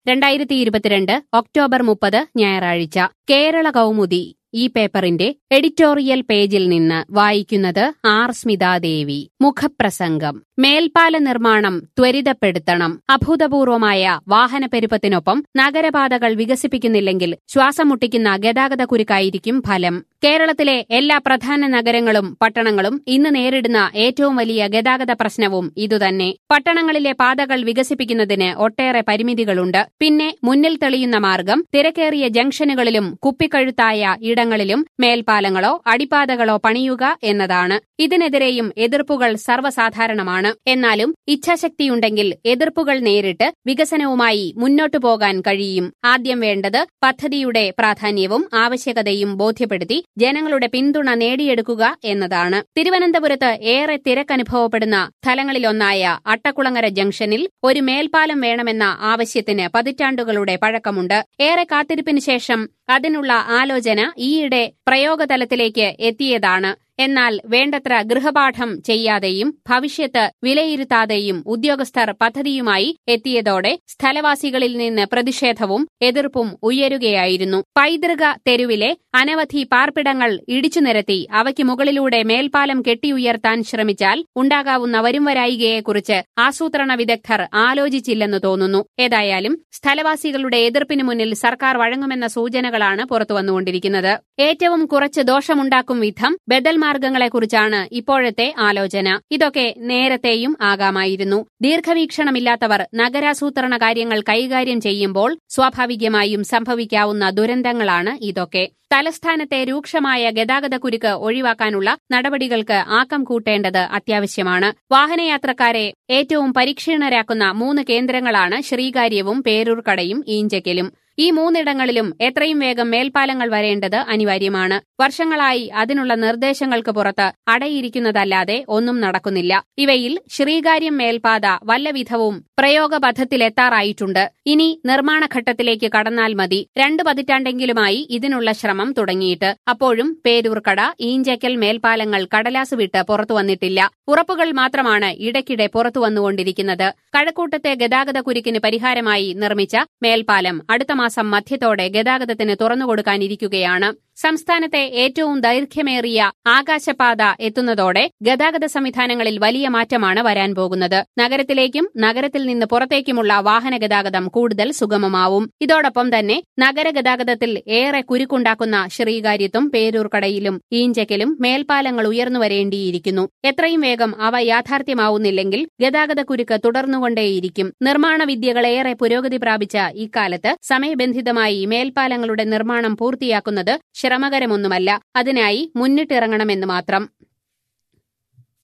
രണ്ടായിരത്തി ഇരുപത്തിരണ്ട് ഒക്ടോബർ മുപ്പത് ഞായറാഴ്ച കേരള കൗമുദി ഈ പേപ്പറിന്റെ എഡിറ്റോറിയൽ പേജിൽ നിന്ന് വായിക്കുന്നത് ആർ സ്മിതാദേവി മുഖപ്രസംഗം മേൽപ്പാല നിർമ്മാണം ത്വരിതപ്പെടുത്തണം അഭൂതപൂർവമായ വാഹനപ്പെരുപ്പത്തിനൊപ്പം നഗരപാതകൾ വികസിപ്പിക്കുന്നില്ലെങ്കിൽ ശ്വാസം മുട്ടിക്കുന്ന ഗതാഗത കുരുക്കായിരിക്കും ഫലം കേരളത്തിലെ എല്ലാ പ്രധാന നഗരങ്ങളും പട്ടണങ്ങളും ഇന്ന് നേരിടുന്ന ഏറ്റവും വലിയ ഗതാഗത പ്രശ്നവും ഇതുതന്നെ പട്ടണങ്ങളിലെ പാതകൾ വികസിപ്പിക്കുന്നതിന് ഒട്ടേറെ പരിമിതികളുണ്ട് പിന്നെ മുന്നിൽ തെളിയുന്ന മാർഗം തിരക്കേറിയ ജംഗ്ഷനുകളിലും കുപ്പിക്കഴുത്തായ ഇടങ്ങളിലും മേൽപ്പാലങ്ങളോ അടിപ്പാതകളോ പണിയുക എന്നതാണ് ഇതിനെതിരെയും എതിർപ്പുകൾ സർവ്വസാധാരണമാണ് എന്നാലും ഇച്ഛാശക്തിയുണ്ടെങ്കിൽ എതിർപ്പുകൾ നേരിട്ട് വികസനവുമായി മുന്നോട്ടു പോകാൻ കഴിയും ആദ്യം വേണ്ടത് പദ്ധതിയുടെ പ്രാധാന്യവും ആവശ്യകതയും ബോധ്യപ്പെടുത്തി ജനങ്ങളുടെ പിന്തുണ നേടിയെടുക്കുക എന്നതാണ് തിരുവനന്തപുരത്ത് ഏറെ തിരക്കനുഭവപ്പെടുന്ന സ്ഥലങ്ങളിലൊന്നായ അട്ടക്കുളങ്ങര ജംഗ്ഷനിൽ ഒരു മേൽപ്പാലം വേണമെന്ന ആവശ്യത്തിന് പതിറ്റാണ്ടുകളുടെ പഴക്കമുണ്ട് ഏറെ കാത്തിരിപ്പിന് ശേഷം അതിനുള്ള ആലോചന ഈയിടെ പ്രയോഗതലത്തിലേക്ക് എത്തിയതാണ് എന്നാൽ വേണ്ടത്ര ഗൃഹപാഠം ചെയ്യാതെയും ഭവിഷ്യത്ത് വിലയിരുത്താതെയും ഉദ്യോഗസ്ഥർ പദ്ധതിയുമായി എത്തിയതോടെ സ്ഥലവാസികളിൽ നിന്ന് പ്രതിഷേധവും എതിർപ്പും ഉയരുകയായിരുന്നു പൈതൃക തെരുവിലെ അനവധി പാർപ്പിടങ്ങൾ ഇടിച്ചു നിരത്തി അവയ്ക്ക് മുകളിലൂടെ മേൽപ്പാലം കെട്ടിയുയർത്താൻ ശ്രമിച്ചാൽ ഉണ്ടാകാവുന്ന വരുംവരായികയെക്കുറിച്ച് ആസൂത്രണ വിദഗ്ധർ ആലോചിച്ചില്ലെന്ന് തോന്നുന്നു ഏതായാലും സ്ഥലവാസികളുടെ എതിർപ്പിന് മുന്നിൽ സർക്കാർ വഴങ്ങുമെന്ന സൂചനകളാണ് പുറത്തുവന്നുകൊണ്ടിരിക്കുന്നത് ഏറ്റവും കുറച്ച് ദോഷമുണ്ടാക്കും വിധം ബദൽ മാർഗങ്ങളെക്കുറിച്ചാണ് ഇപ്പോഴത്തെ ആലോചന ഇതൊക്കെ നേരത്തെയും ആകാമായിരുന്നു ദീർഘവീക്ഷണമില്ലാത്തവർ നഗരാസൂത്രണ കാര്യങ്ങൾ കൈകാര്യം ചെയ്യുമ്പോൾ സ്വാഭാവികമായും സംഭവിക്കാവുന്ന ദുരന്തങ്ങളാണ് ഇതൊക്കെ തലസ്ഥാനത്തെ രൂക്ഷമായ ഗതാഗതക്കുരുക്ക് ഒഴിവാക്കാനുള്ള നടപടികൾക്ക് ആക്കം കൂട്ടേണ്ടത് അത്യാവശ്യമാണ് വാഹനയാത്രക്കാരെ ഏറ്റവും പരീക്ഷീണരാക്കുന്ന മൂന്ന് കേന്ദ്രങ്ങളാണ് ശ്രീകാര്യവും പേരൂർക്കടയും ഈഞ്ചക്കലും ഈ മൂന്നിടങ്ങളിലും എത്രയും വേഗം മേൽപ്പാലങ്ങൾ വരേണ്ടത് അനിവാര്യമാണ് വർഷങ്ങളായി അതിനുള്ള നിർദ്ദേശങ്ങൾക്ക് പുറത്ത് അടയിരിക്കുന്നതല്ലാതെ ഒന്നും നടക്കുന്നില്ല ഇവയിൽ ശ്രീകാര്യം മേൽപ്പാത വല്ലവിധവും പ്രയോഗപഥത്തിലെത്താറായിട്ടുണ്ട് ഇനി നിർമ്മാണഘട്ടത്തിലേക്ക് കടന്നാൽ മതി രണ്ടു പതിറ്റാണ്ടെങ്കിലുമായി ഇതിനുള്ള ശ്രമം തുടങ്ങിയിട്ട് അപ്പോഴും പേരൂർക്കട ഈഞ്ചക്കൽ മേൽപ്പാലങ്ങൾ കടലാസ് വിട്ട് പുറത്തുവന്നിട്ടില്ല ഉറപ്പുകൾ മാത്രമാണ് ഇടയ്ക്കിടെ പുറത്തു വന്നുകൊണ്ടിരിക്കുന്നത് കഴക്കൂട്ടത്തെ ഗതാഗത കുരുക്കിന് പരിഹാരമായി നിർമ്മിച്ച മേൽപ്പാലം അടുത്ത മാസം മധ്യത്തോടെ ഗതാഗതത്തിന് തുറന്നുകൊടുക്കാനിരിക്കുകയാണ് സംസ്ഥാനത്തെ ഏറ്റവും ദൈർഘ്യമേറിയ ആകാശപാത എത്തുന്നതോടെ ഗതാഗത സംവിധാനങ്ങളിൽ വലിയ മാറ്റമാണ് വരാൻ പോകുന്നത് നഗരത്തിലേക്കും നഗരത്തിൽ നിന്ന് പുറത്തേക്കുമുള്ള വാഹന ഗതാഗതം കൂടുതൽ സുഗമമാവും ഇതോടൊപ്പം തന്നെ നഗരഗതാഗതത്തിൽ ഏറെ കുരുക്കുണ്ടാക്കുന്ന ശ്രീകാര്യത്തും പേരൂർക്കടയിലും ഈഞ്ചക്കലും മേൽപ്പാലങ്ങൾ ഉയർന്നു വരേണ്ടിയിരിക്കുന്നു എത്രയും വേഗം അവ യാഥാർത്ഥ്യമാവുന്നില്ലെങ്കിൽ ഗതാഗത കുരുക്ക് തുടർന്നുകൊണ്ടേയിരിക്കും നിർമ്മാണ വിദ്യകളേറെ പുരോഗതി പ്രാപിച്ച ഇക്കാലത്ത് സമയബന്ധിതമായി മേൽപ്പാലങ്ങളുടെ നിർമ്മാണം പൂർത്തിയാക്കുന്നത് ശ്രമകരമൊന്നുമല്ല അതിനായി മുന്നിട്ടിറങ്ങണമെന്ന് മാത്രം